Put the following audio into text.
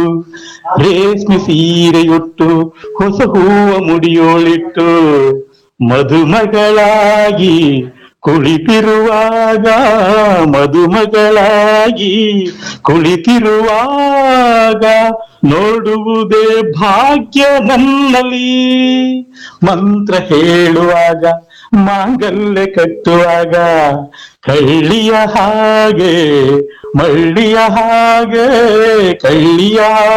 ರೇಷ್ಮೆ ಸೀರೆಯುಟ್ಟು ಹೊಸ ಹೂವ ಮುಡಿಯೋಳಿಟ್ಟು ಮಧುಮಗಳಾಗಿ ಕುಳಿತಿರುವಾಗ ಮಧುಮಗಳಾಗಿ ಕುಳಿತಿರುವಾಗ ನೋಡುವುದೇ ಭಾಗ್ಯ ನನ್ನಲ್ಲಿ ಮಂತ್ರ ಹೇಳುವಾಗ ಮಾಂಗಲ್ಯ ಕಟ್ಟುವಾಗ ಕಳ್ಳಿಯ ಹಾಗೆ ಮಳ್ಳಿಯ ಹಾಗೆ ಕಳ್ಳಿಯ